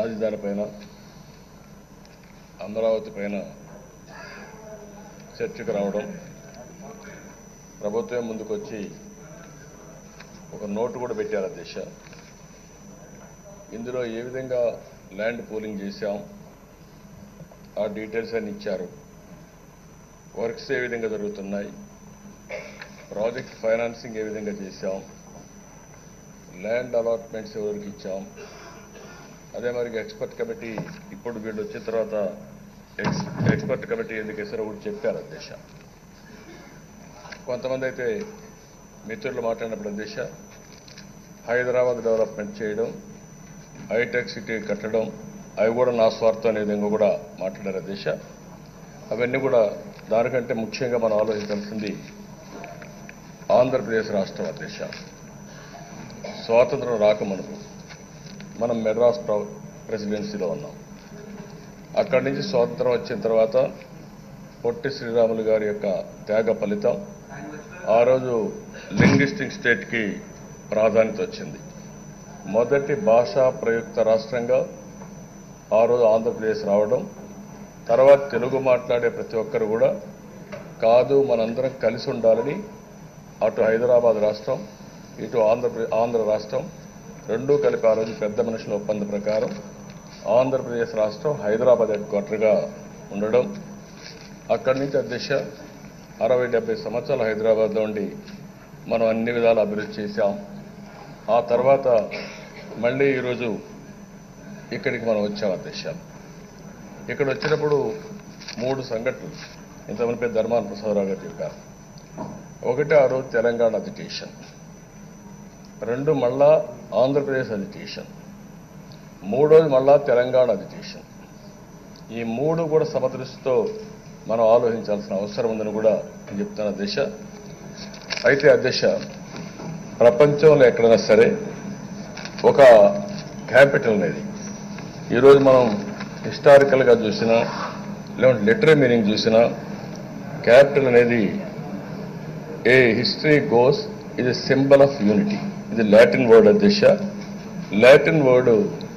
రాజధాని పైన అమరావతి పైన చర్చకు రావడం ప్రభుత్వం ముందుకొచ్చి ఒక నోటు కూడా పెట్టారు అధ్యక్ష ఇందులో ఏ విధంగా ల్యాండ్ పూలింగ్ చేశాం ఆ డీటెయిల్స్ అన్ని ఇచ్చారు వర్క్స్ ఏ విధంగా జరుగుతున్నాయి ప్రాజెక్ట్ ఫైనాన్సింగ్ ఏ విధంగా చేశాం ల్యాండ్ అలాట్మెంట్స్ ఎవరికి ఇచ్చాం అదే మరి ఎక్స్పర్ట్ కమిటీ ఇప్పుడు వీళ్ళు వచ్చిన తర్వాత ఎక్స్ ఎక్స్పర్ట్ కమిటీ ఎందుకు వేసారో కూడా చెప్పారు అధ్యక్ష కొంతమంది అయితే మిత్రులు మాట్లాడినప్పుడు అధ్యక్ష హైదరాబాద్ డెవలప్మెంట్ చేయడం హైటెక్ సిటీ కట్టడం అవి కూడా నా స్వార్థం అనే విధంగా కూడా మాట్లాడారు అధ్యక్ష అవన్నీ కూడా దానికంటే ముఖ్యంగా మనం ఆలోచించాల్సింది ఆంధ్రప్రదేశ్ రాష్ట్రం అధ్యక్ష స్వాతంత్రం రాకమునుపు మనం మెడ్రాస్ ప్ర- ప్రెసిడెన్సీలో ఉన్నాం అక్కడి నుంచి స్వాతంత్రం వచ్చిన తర్వాత పొట్టి శ్రీరాములు గారి యొక్క త్యాగ ఫలితం ఆ రోజు లింగ్విస్టిక్ స్టేట్కి ప్రాధాన్యత వచ్చింది మొదటి భాషా ప్రయుక్త రాష్ట్రంగా ఆ రోజు ఆంధ్రప్రదేశ్ రావడం తర్వాత తెలుగు మాట్లాడే ప్రతి ఒక్కరు కూడా కాదు మనందరం కలిసి ఉండాలని అటు హైదరాబాద్ రాష్ట్రం ఇటు ఆంధ్రప్రదేశ్ ఆంధ్ర రాష్ట్రం రెండూ కలిపి ఆ రోజు పెద్ద మనుషుల ఒప్పందం ప్రకారం ఆంధ్రప్రదేశ్ రాష్ట్రం హైదరాబాద్ హెడ్ క్వార్టర్గా ఉండడం అక్కడి నుంచి అధ్యక్ష అరవై డెబ్బై సంవత్సరాలు హైదరాబాద్లో ఉండి మనం అన్ని విధాలు అభివృద్ధి చేశాం ఆ తర్వాత మళ్ళీ ఈరోజు ఇక్కడికి మనం వచ్చాం అధ్యక్ష ఇక్కడ వచ్చినప్పుడు మూడు సంఘటనలు ఇంతమంది పేరు ధర్మాన ప్రసాదరావు గారు చెప్పారు ఒకటి ఆ రోజు తెలంగాణ అజిటేషన్ రెండు మళ్ళా ఆంధ్రప్రదేశ్ అజిటేషన్ మూడోది మళ్ళా తెలంగాణ అజిటేషన్ ఈ మూడు కూడా సమదృష్టితో మనం ఆలోచించాల్సిన అవసరం ఉందని కూడా నేను చెప్తాను అధ్యక్ష అయితే అధ్యక్ష ప్రపంచంలో ఎక్కడైనా సరే ఒక క్యాపిటల్ అనేది ఈరోజు మనం హిస్టారికల్గా చూసినా లేకుంటే లిటరీ మీనింగ్ చూసినా క్యాపిటల్ అనేది ఏ హిస్టరీ గోస్ ఇది సింబల్ ఆఫ్ యూనిటీ ఇది లాటిన్ వర్డ్ అధ్యక్ష లాటిన్ వర్డ్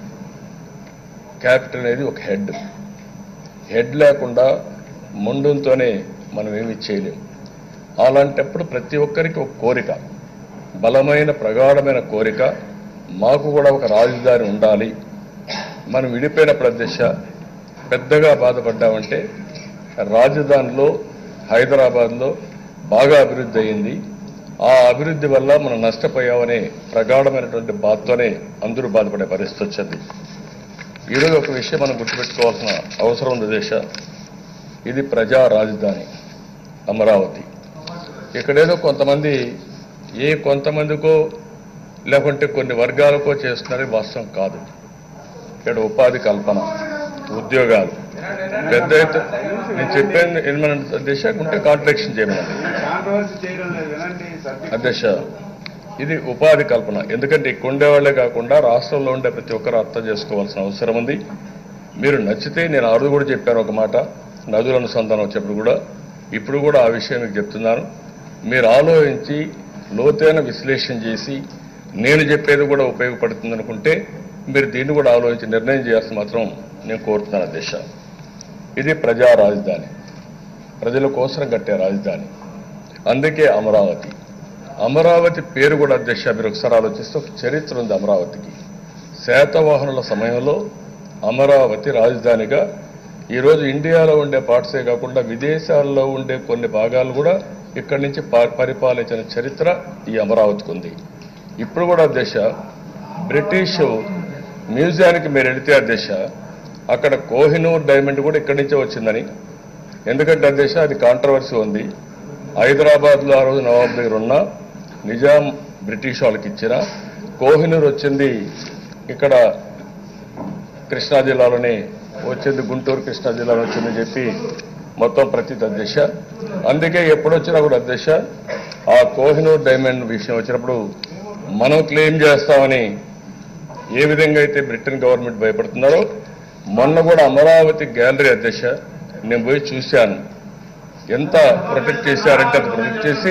క్యాపిటల్ అనేది ఒక హెడ్ హెడ్ లేకుండా ముండంతోనే మనం ఏమి చేయలేం అలాంటప్పుడు ప్రతి ఒక్కరికి ఒక కోరిక బలమైన ప్రగాఢమైన కోరిక మాకు కూడా ఒక రాజధాని ఉండాలి మనం విడిపోయినప్పుడు అధ్యక్ష పెద్దగా బాధపడ్డామంటే రాజధానిలో హైదరాబాద్లో బాగా అభివృద్ధి అయింది ఆ అభివృద్ధి వల్ల మనం నష్టపోయామనే ప్రగాఢమైనటువంటి బాధతోనే అందరూ బాధపడే పరిస్థితి వచ్చింది ఈరోజు ఒక విషయం మనం గుర్తుపెట్టుకోవాల్సిన అవసరం ఉంది దేశ ఇది ప్రజా రాజధాని అమరావతి ఇక్కడేదో కొంతమంది ఏ కొంతమందికో లేకుంటే కొన్ని వర్గాలకో చేస్తున్నారని వాస్తవం కాదు ఇక్కడ ఉపాధి కల్పన ఉద్యోగాలు పెద్ద ఎత్తు నేను చెప్పాను ఏమన్నా దిశ ఉంటే కాంట్రాక్షన్ చేయమని కాంట్రవర్సీ చేయడం లేదు వినండి సబ్జెక్ట్ అధ్యక్ష ఇది ఉపాధి కల్పన ఎందుకంటే ఇక్కడ ఉండేవాళ్లే కాకుండా రాష్ట్రంలో ఉండే ప్రతి ఒక్కరు అర్థం చేసుకోవాల్సిన అవసరం ఉంది మీరు నచ్చితే నేను అరుదు కూడా చెప్పాను ఒక మాట నదుల అనుసంధానం వచ్చేప్పుడు కూడా ఇప్పుడు కూడా ఆ విషయం మీకు చెప్తున్నాను మీరు ఆలోచించి లోతైన విశ్లేషణ చేసి నేను చెప్పేది కూడా ఉపయోగపడుతుంది అనుకుంటే మీరు దీన్ని కూడా ఆలోచించి నిర్ణయం చేయాల్సి మాత్రం నేను కోరుతున్నాను అధ్యక్ష ఇది ప్రజా రాజధాని ప్రజల కోసం కట్టే రాజధాని అందుకే అమరావతి అమరావతి పేరు కూడా అధ్యక్ష మీరు ఒకసారి ఆలోచిస్తే ఒక చరిత్ర ఉంది అమరావతికి శాతవాహనుల సమయంలో అమరావతి రాజధానిగా ఈరోజు ఇండియాలో ఉండే పార్ట్సే కాకుండా విదేశాల్లో ఉండే కొన్ని భాగాలు కూడా ఇక్కడి నుంచి పా- పరిపాలించిన చరిత్ర ఈ అమరావతికి ఉంది ఇప్పుడు కూడా అధ్యక్ష బ్రిటిష్ మ్యూజియానికి మీరు వెళితే అధ్యక్ష అక్కడ కోహినూర్ డైమండ్ కూడా ఇక్కడి నుంచే వచ్చిందని ఎందుకంటే అధ్యక్ష అది కాంట్రవర్సీ ఉంది హైదరాబాద్లో ఆ రోజు నవాబ్ దగ్గర ఉన్న నిజాం బ్రిటిష్ వాళ్ళకి ఇచ్చిన కోహినూర్ వచ్చింది ఇక్కడ కృష్ణా జిల్లాలోనే వచ్చింది గుంటూరు కృష్ణా జిల్లాలో వచ్చిందని చెప్పి మొత్తం ప్రతీతి అధ్యక్ష అందుకే ఎప్పుడొచ్చినా కూడా అధ్యక్ష ఆ కోహినూర్ డైమండ్ విషయం వచ్చినప్పుడు మనం క్లెయిమ్ చేస్తామని ఏ విధంగా అయితే బ్రిటన్ గవర్నమెంట్ భయపడుతున్నారో మొన్న కూడా అమరావతి గ్యాలరీ అధ్యక్ష నేను పోయి చూశాను ఎంత ప్రొటెక్ట్ చేశారంటే అంత ప్రొటెక్ట్ చేసి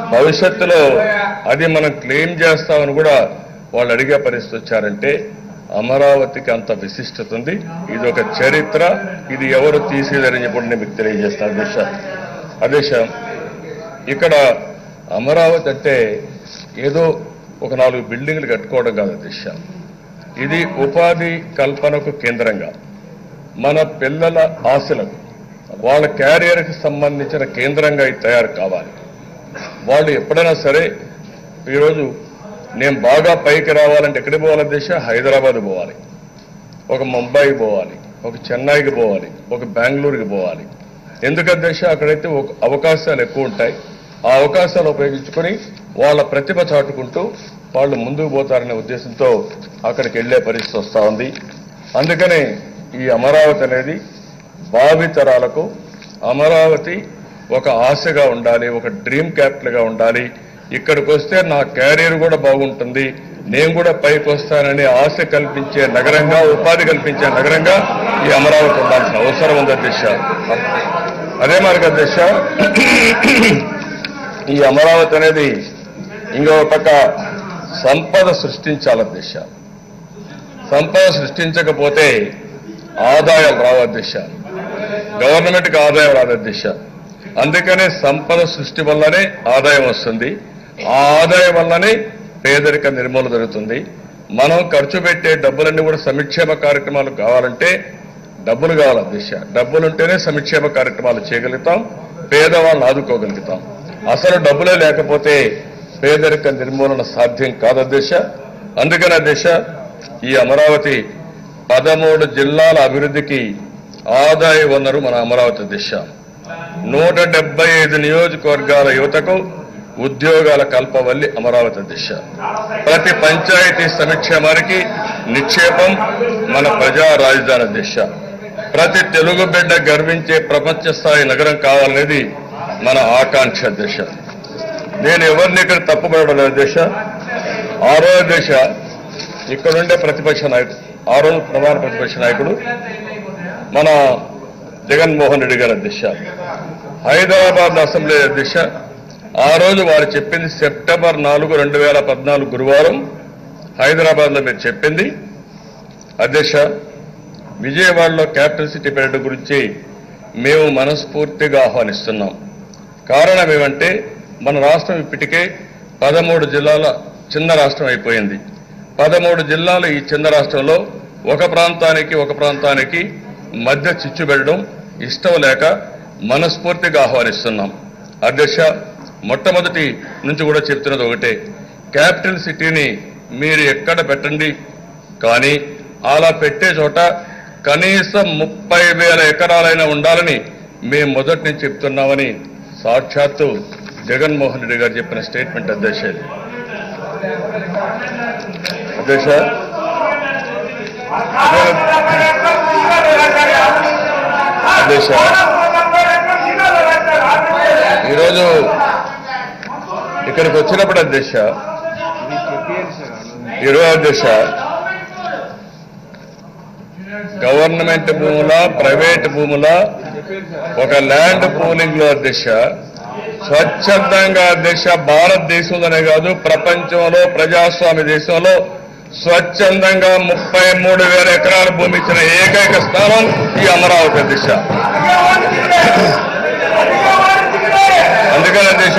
భవిష్యత్తులో అది మనం క్లెయిమ్ చేస్తామని కూడా వాళ్ళు అడిగే పరిస్థితి వచ్చారంటే అమరావతికి అంత విశిష్టత ఉంది ఇది ఒక చరిత్ర ఇది ఎవరు తీసేదని చెప్పి నేను మీకు తెలియజేస్తాను అధ్యక్ష అధ్యక్ష ఇక్కడ అమరావతి అంటే ఏదో ఒక నాలుగు బిల్డింగ్లు కట్టుకోవడం కాదు అధ్యక్ష ఇది ఉపాధి కల్పనకు కేంద్రంగా మన పిల్లల ఆశలకు వాళ్ళ క్యారియర్కి సంబంధించిన కేంద్రంగా ఇది తయారు కావాలి వాళ్ళు ఎప్పుడైనా సరే ఈరోజు నేను బాగా పైకి రావాలంటే ఎక్కడికి పోవాలి దిశ హైదరాబాద్ పోవాలి ఒక ముంబైకి పోవాలి ఒక చెన్నైకి పోవాలి ఒక బెంగళూరుకి పోవాలి ఎందుకంటే దిశ అక్కడైతే ఒక- అవకాశాలు ఎక్కువ ఉంటాయి ఆ అవకాశాలు ఉపయోగించుకొని వాళ్ళ ప్రతిభ చాటుకుంటూ వాళ్ళు ముందుకు పోతారనే ఉద్దేశంతో అక్కడికి వెళ్లే పరిస్థితి వస్తూ ఉంది అందుకనే ఈ అమరావతి అనేది భావితరాలకు అమరావతి ఒక ఆశగా ఉండాలి ఒక డ్రీమ్ క్యాపిటల్గా ఉండాలి ఇక్కడికి వస్తే నా క్యారియర్ కూడా బాగుంటుంది నేను కూడా పైకి వస్తానని ఆశ కల్పించే నగరంగా ఉపాధి కల్పించే నగరంగా ఈ అమరావతి ఉండాల్సిన అవసరం ఉంది అధ్యక్ష అదే మార్గ అధ్యక్ష ఈ అమరావతి అనేది ఇంకో పక్క సంపద సృష్టించాలి అధ్యక్ష సంపద సృష్టించకపోతే ఆదాయాలు రావు అధ్యక్ష గవర్నమెంట్కి ఆదాయం రాదు అధ్యక్ష అందుకనే సంపద సృష్టి వల్లనే ఆదాయం వస్తుంది ఆ ఆదాయం వల్లనే పేదరిక నిర్మూలన జరుగుతుంది మనం ఖర్చు పెట్టే డబ్బులన్నీ కూడా సంక్షేమ కార్యక్రమాలు కావాలంటే డబ్బులు కావాలి అధ్యక్ష డబ్బులుంటేనే సంక్షేమ కార్యక్రమాలు చేయగలుగుతాం పేదవాళ్ళని ఆదుకోగలుగుతాం అసలు డబ్బులే లేకపోతే పేదరిక నిర్మూలన సాధ్యం కాదు అధ్యక్ష అందుకని అధ్యక్ష ఈ అమరావతి పదమూడు జిల్లాల అభివృద్ధికి ఆదాయ వనరు మన అమరావతి దిశ నూట డెబ్బై ఐదు నియోజకవర్గాల యువతకు ఉద్యోగాల కల్పవల్లి అమరావతి దిశ ప్రతి పంచాయతీ సంక్షేమానికి నిక్షేపం మన ప్రజా రాజధాని దిశ ప్రతి తెలుగు బిడ్డ గర్వించే ప్రపంచ స్థాయి నగరం కావాలనేది మన ఆకాంక్ష దిశ నేను ఎవరిని ఇక్కడ తప్పుపడడం లేదు దిశ ఆరో దిశ ఇక్కడుండే ప్రతిపక్ష నాయకుడు ఆరో ప్రధాన ప్రతిపక్ష నాయకుడు మన జగన్మోహన్ రెడ్డి గారి అధ్యక్ష హైదరాబాద్ అసెంబ్లీ అధ్యక్ష ఆ రోజు వారు చెప్పింది సెప్టెంబర్ నాలుగు రెండు వేల పద్నాలుగు గురువారం హైదరాబాద్లో మీరు చెప్పింది అధ్యక్ష విజయవాడలో క్యాపిటల్ సిటీ పెట్టడం గురించి మేము మనస్ఫూర్తిగా ఆహ్వానిస్తున్నాం కారణం ఏమంటే మన రాష్ట్రం ఇప్పటికే పదమూడు జిల్లాల చిన్న రాష్ట్రం అయిపోయింది పదమూడు జిల్లాలు ఈ చిన్న రాష్ట్రంలో ఒక ప్రాంతానికి ఒక ప్రాంతానికి మధ్య చిచ్చు పెట్టడం ఇష్టం లేక మనస్ఫూర్తిగా ఆహ్వానిస్తున్నాం అధ్యక్ష మొట్టమొదటి నుంచి కూడా చెప్తున్నది ఒకటే క్యాపిటల్ సిటీని మీరు ఎక్కడ పెట్టండి కానీ అలా పెట్టే చోట కనీసం ముప్పై వేల ఎకరాలైనా ఉండాలని మేము మొదటి నుంచి చెప్తున్నామని సాక్షాత్తు జగన్మోహన్ రెడ్డి గారు చెప్పిన స్టేట్మెంట్ అధ్యక్ష ఇది. అధ్యక్ష అధ్యక్ష ఈరోజు ఇక్కడికి వచ్చినప్పుడు అధ్యక్ష ఈరోజు అధ్యక్ష గవర్నమెంట్ భూముల ప్రైవేట్ భూముల ఒక ల్యాండ్ పూలింగ్ లో అధ్యక్ష స్వచ్ఛందంగా అధ్యక్ష భారతదేశంలోనే కాదు ప్రపంచంలో ప్రజాస్వామ్య దేశంలో స్వచ్ఛందంగా ముప్పై మూడు వేల ఎకరాల భూమి ఇచ్చిన ఏకైక స్థానం ఈ అమరావతి అధ్యక్ష అందుకని అధ్యక్ష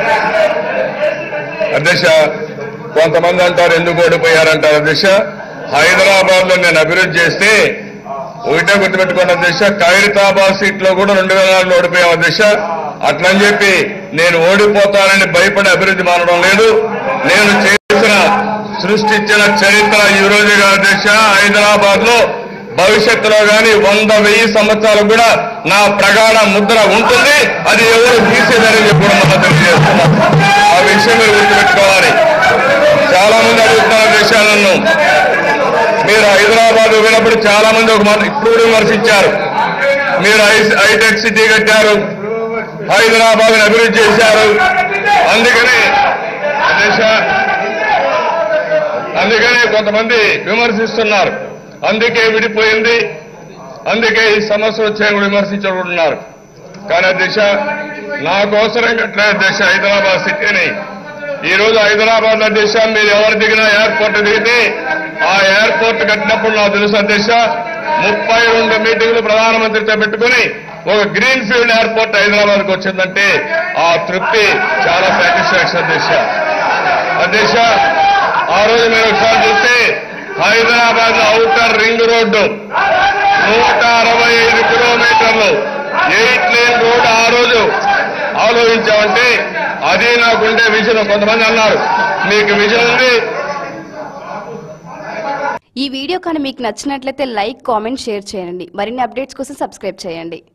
అధ్యక్ష కొంతమంది అంటారు ఎందుకు ఓడిపోయారంటారు అధ్యక్ష హైదరాబాద్ లో నేను అభివృద్ధి చేస్తే ఒకటే గుర్తుపెట్టుకోండి అధ్యక్ష ఖైరతాబాద్ సీట్ లో కూడా రెండు వేల నాలుగులో ఓడిపోయాం అధ్యక్ష అట్లని చెప్పి నేను ఓడిపోతానని భయపడి అభివృద్ధి మానడం లేదు నేను చేసిన సృష్టించిన చరిత్ర ఈ రోజుగా అధ్యక్ష హైదరాబాద్ లో భవిష్యత్తులో గాని వంద వెయ్యి సంవత్సరాలు కూడా నా ప్రగాఢ ముద్ర ఉంటుంది అది ఎవరు తీసేదని చెప్పి కూడా మనం తెలియజేస్తున్నాం ఆ విషయం మీరు గుర్తుపెట్టుకోవాలి చాలా మంది అడుగుతున్నారు దేశాలను మీరు హైదరాబాద్ వెళ్ళినప్పుడు చాలా మంది ఒక మాట ఇప్పుడు కూడా విమర్శించారు మీరు హై- హైటెక్ సిటీ కట్టారు హైదరాబాద్ అభివృద్ధి చేశారు అందుకని దేశ అందుకని కొంతమంది విమర్శిస్తున్నారు అందుకే విడిపోయింది అందుకే ఈ సమస్య వచ్చాయని కూడా విమర్శించుకుంటున్నారు కానీ దిశ నా కోసరం కట్టిన దిశ హైదరాబాద్ సిటీని ఈ రోజు హైదరాబాద్ లో అధ్యక్ష మీరు ఎవరు దిగినా ఎయిర్పోర్ట్ దిగితే ఆ ఎయిర్పోర్ట్ కట్టినప్పుడు నాకు తెలుసు అధ్యక్ష ముప్పై రెండు మీటింగ్లు ప్రధానమంత్రితో పెట్టుకుని ఒక గ్రీన్ ఫీల్డ్ ఎయిర్పోర్ట్ హైదరాబాద్ కు వచ్చిందంటే ఆ తృప్తి చాలా సాటిస్ఫాక్షన్ అధ్యక్ష అధ్యక్ష ఆ రోజు మీరు ఒకసారి చూస్తే హైదరాబాద్ లో ఔటర్ రింగ్ రోడ్డు నూట అరవై ఐదు కిలోమీటర్లు ఎయిట్ లేన్ రోడ్డు ఆ రోజు ఆలోచించామంటే అది నాకుండే విజన్ కొంతమంది అన్నారు మీకు విజన్ ఉంది ఈ వీడియో కానీ మీకు నచ్చినట్లయితే లైక్ కామెంట్ షేర్ చేయండి మరిన్ని అప్డేట్స్ కోసం సబ్స్క్రైబ్ చేయండి